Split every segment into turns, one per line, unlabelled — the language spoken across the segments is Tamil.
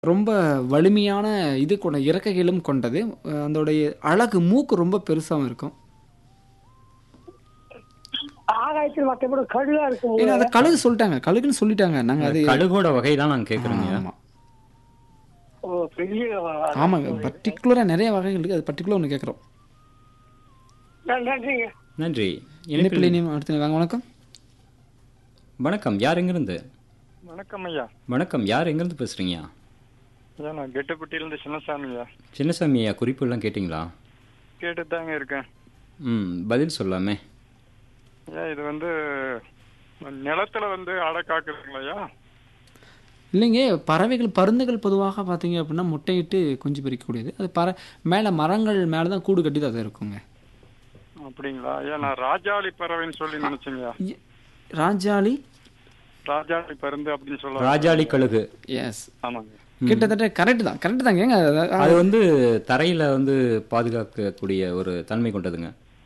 ரொம்ப வலிமையான இது கொண்ட இறக்கைகளும் கொண்டது அஹ் அதோடைய அழகு மூக்கு ரொம்ப பெருசாவும் இருக்கும்
ஆகாயத்தில் மற்றபடி கழுகா இருக்கும்
ஏன்னா அதை கழுகு சொல்லிட்டாங்க கழுகுன்னு சொல்லிட்டாங்க நாங்க அது
கழுகோட வகை தான் நாங்க கேக்குறோங்க
ஆமா
ஓ பெரிய
ஆமாங்க பர்டிகுலரா நிறைய வகைகள் இருக்கு அது பர்டிகுலர் ஒன்று கேட்குறோம்
நன்றிங்க
நன்றி
இணைப்பில்
இணைப்பில்
இனியும் அடுத்து வாங்க வணக்கம்
வணக்கம் யார் எங்கிருந்து
வணக்கம் ஐயா
வணக்கம் யார் எங்கிருந்து பேசுறீங்க
ஐயா நான் கெட்டப்பட்டியிலேருந்து சின்னசாமி ஐயா
சின்னசாமி ஐயா குறிப்பு எல்லாம் கேட்டிங்களா
கேட்டு தாங்க இருக்கேன்
ம் பதில் சொல்லாமே
ஐயா இது வந்து நிலத்துல வந்து அடை காக்குதுங்களா ஐயா
இல்லைங்க பறவைகள் பருந்துகள் பொதுவாக பார்த்தீங்க அப்படின்னா முட்டையிட்டு குஞ்சு பொரிக்கக்கூடியது அது பற மேலே மரங்கள் மேலே தான் கூடு கட்டி தான் அது இருக்குங்க
அப்படிங்களா ஐயா நான் ராஜாளி பறவைன்னு சொல்லி நினைச்சேங்க ஐயா
இ- ராஜாளி
ராஜாளி பருந்து அப்படின்னு சொல்ல
ராஜாளி கழுகு
எஸ்
ஆமாங்க
கிட்டத்தட்ட கரெக்ட் தான் கரெக்ட் தாங்க ஏங்க அது-
அது வந்து தரையில வந்து பாதுகாக்கக்கூடிய ஒரு தன்மை கொண்டதுங்க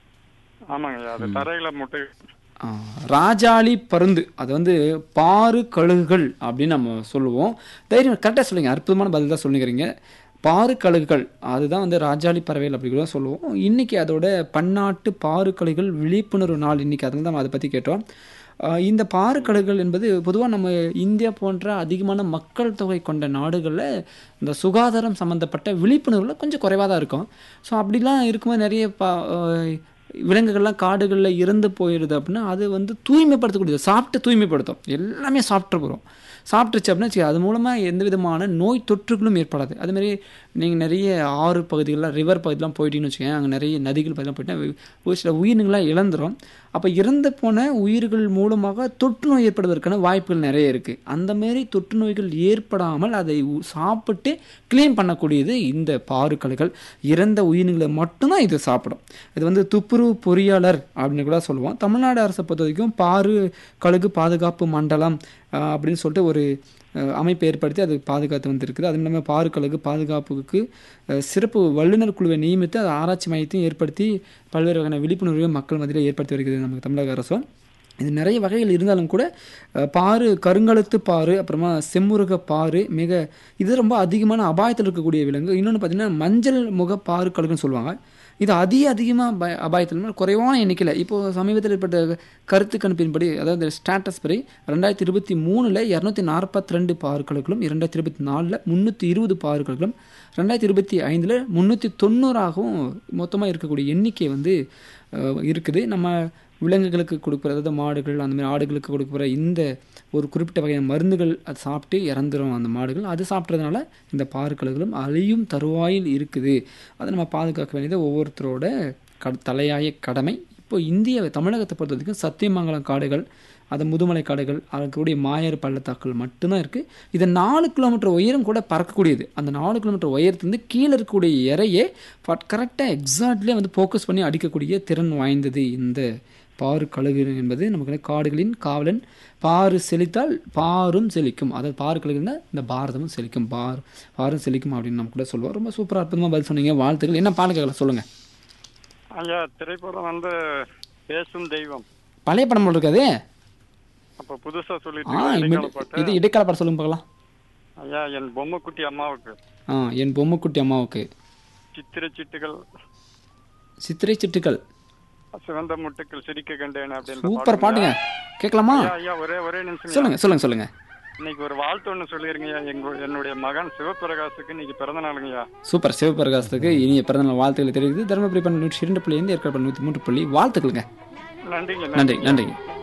ஆமாங்க ஐயா அது தரையில முட்டை
ஆ, ராஜாளி பருந்து அது வந்து பாரு கழுகுகள் அப்படின்னு நம்ம சொல்லுவோம் தைரியம் கரெக்டாக சொல்லுங்க அற்புதமான பதில் தான் சொல்லுங்கிறீங்க பாரு கழுகுகள் அதுதான் வந்து ராஜாளி பறவைகள் அப்படி கூட சொல்லுவோம் இன்னைக்கு அதோட பன்னாட்டு பாரு கழுகுகள் விழிப்புணர்வு நாள் இன்னைக்கு அதில் தான் நம்ம அதை பற்றி கேட்டோம் ஆ, இந்த பாரு கழுகுகள் என்பது பொதுவாக நம்ம இந்தியா போன்ற அதிகமான மக்கள் தொகை கொண்ட நாடுகளில் இந்த சுகாதாரம் சம்மந்தப்பட்ட விழிப்புணர்வுல கொஞ்சம் குறைவாக தான் இருக்கும் ஸோ அப்படிலாம் இருக்கும்போது நிறைய பா ஆ, விலங்குகள்லாம் காடுகளில் இறந்து போயிடுது அப்படின்னா அது வந்து தூய்மைப்படுத்தக்கூடியது சாப்பிட்டு தூய்மைப்படுத்தும் எல்லாமே சாப்பிட்டு போகிறோம் சாப்பிட்டுச்சு அப்படின்னா வச்சுக்க, அது மூலமாக எந்த விதமான நோய் தொற்றுகளும் ஏற்படாது அதுமாரி நீங்கள் நிறைய ஆறு பகுதிகளில் ரிவர் பகுதியெலாம் போயிட்டீங்கன்னு வச்சுக்கோங்க அங்கே நிறைய நதிகள் பகுதியெலாம் போயிட்டா ஒரு சில உயிரினங்களாக இழந்துரும் அப்போ இறந்து போன உயிர்கள் மூலமாக தொற்று நோய் ஏற்படுவதற்கான வாய்ப்புகள் நிறைய இருக்குது அந்த மாதிரி தொற்று நோய்கள் ஏற்படாமல் அதை உ- சாப்பிட்டு க்ளீன் பண்ணக்கூடியது இந்த பாருக்கழுகள் இறந்த உயிரினங்களை மட்டும்தான் இது சாப்பிடும் இது வந்து துப்புரவு பொறியாளர் அப்படின்னு கூட சொல்லுவோம் தமிழ்நாடு அரசை பொறுத்த வரைக்கும் பாரு கழுகு பாதுகாப்பு மண்டலம் ஆஹ், அப்படின்னு சொல்லிட்டு ஒரு அஹ், அமைப்பை ஏற்படுத்தி அது பாதுகாத்து வந்திருக்குது அதுவும் இல்லாமல் பாரு கழுகு பாதுகாப்புக்கு அஹ், சிறப்பு வல்லுநர் குழுவை நியமித்து அது ஆராய்ச்சி மையத்தையும் ஏற்படுத்தி பல்வேறு வகையான விழிப்புணர்வையும் மக்கள் மத்தியில் ஏற்படுத்தி வருகிறது நமக்கு தமிழக அரசும் இது நிறைய வகைகள் இருந்தாலும் கூட அஹ், பாரு கருங்கழுத்து பாரு அப்புறமா செம்முருக பாரு மிக இது ரொம்ப அதிகமான அபாயத்தில் இருக்கக்கூடிய விலங்கு இன்னொன்று பார்த்தீங்கன்னா மஞ்சள் முக பாரு கழுகுன்னு சொல்லுவாங்க இது அதிக அதிகமாக ப அபாயத்தில் குறைவான எண்ணிக்கையில் இப்போ சமீபத்தில் ஏற்பட்ட கருத்து கணிப்பின்படி அதாவது ஸ்டேட்டஸ் படி ரெண்டாயிரத்தி இருபத்தி மூணில் இரநூத்தி நாற்பத்தி ரெண்டு பாறுகளுக்கும் இரண்டாயிரத்தி இருபத்தி நாலில் முந்நூற்றி இருபது பாறுகளுக்கும் ரெண்டாயிரத்தி இருபத்தி ஐந்தில் முந்நூற்றி தொண்ணூறாகவும் மொத்தமாக இருக்கக்கூடிய எண்ணிக்கை வந்து அஹ், இருக்குது நம்ம விலங்குகளுக்கு கொடுக்குற அதாவது மாடுகள் அந்த மாதிரி ஆடுகளுக்கு கொடுக்குற இந்த ஒரு குறிப்பிட்ட வகையான மருந்துகள் அது சாப்பிட்டு இறந்துரும் அந்த மாடுகள் அது சாப்பிட்றதுனால இந்த பாறுக்கழுகளும் அழியும் தருவாயில் இருக்குது அதை நம்ம பாதுகாக்க வேண்டியது ஒவ்வொருத்தரோட க தலையாய கடமை இப்போ இந்திய தமிழகத்தை பொறுத்த வரைக்கும் சத்தியமங்கலம் காடுகள் அது முதுமலை காடுகள் இருக்கக்கூடிய மாயர் பள்ளத்தாக்கள் மட்டும்தான் இருக்குது இது நாலு கிலோமீட்டர் உயரம் கூட பறக்கக்கூடியது அந்த நாலு கிலோமீட்டர் உயரத்துலேருந்து கீழே இருக்கக்கூடிய இறையே கரெக்டாக எக்ஸாக்ட்லேயே வந்து ஃபோக்கஸ் பண்ணி அடிக்கக்கூடிய திறன் வாய்ந்தது இந்த பாரு கழுகு என்பது நமக்கு காடுகளின் காவலன் பாரு செழித்தால் பாரும் செழிக்கும் அதாவது பாரு கழுகுனா இந்த பாரதமும் செழிக்கும் பார் பாரும் செழிக்கும் அப்படின்னு நம்ம கூட சொல்லுவோம் ரொம்ப சூப்பராக அற்புதமாக பதில் சொன்னீங்க வாழ்த்துக்கள் என்ன பாடல் கேட்கலாம் சொல்லுங்கள்
ஐயா திரைப்படம் வந்து பேசும் தெய்வம்
பழைய படம் போல் இருக்காது
அப்ப புதுசா
ஆ
சொல்லிட்டு
இம்மி-
இடைக்கால பாட்டு
இது இடைக்கால படம் சொல்லுங்க பார்க்கலாம்
ஐயா என் பொம்மைக்குட்டி அம்மாவுக்கு
ஆ என் பொம்மைக்குட்டி அம்மாவுக்கு
சித்திர சிட்டுகள்
சித்திரை சிட்டுக்கள்
சிவந்த முட்டுக்கள் சிரிக்க கண்டேன் அப்படின்னு
சூப்பர் பாட்டுங்க கேட்கலாமா
ஐயா ஐயா ஒரே ஒரே நிமிஷம் ஐயா.
சொல்லுங்க சொல்லுங்க சொல்லுங்க
இன்னைக்கு ஒரு வாழ்த்து ஒன்று சொல்லிருங்கய்யா எங்க என்னுடைய மகன் சிவபிரகாசுக்கு இன்னைக்கு பிறந்த நாளுங்கய்யா
சூப்பர் சிவபிரகாசத்துக்கு இனிய பிறந்தநாள் வாழ்த்துக்களை தெரிவித்து தருமபுரி பண்ண நூற்றி இரண்டு புள்ளி ஐந்து ஏற்காடு நூற்றி மூன்று புள்ளி வாழ்த்துக்களுங்க
நன்றிங்க
நன்றி நன்றிங்க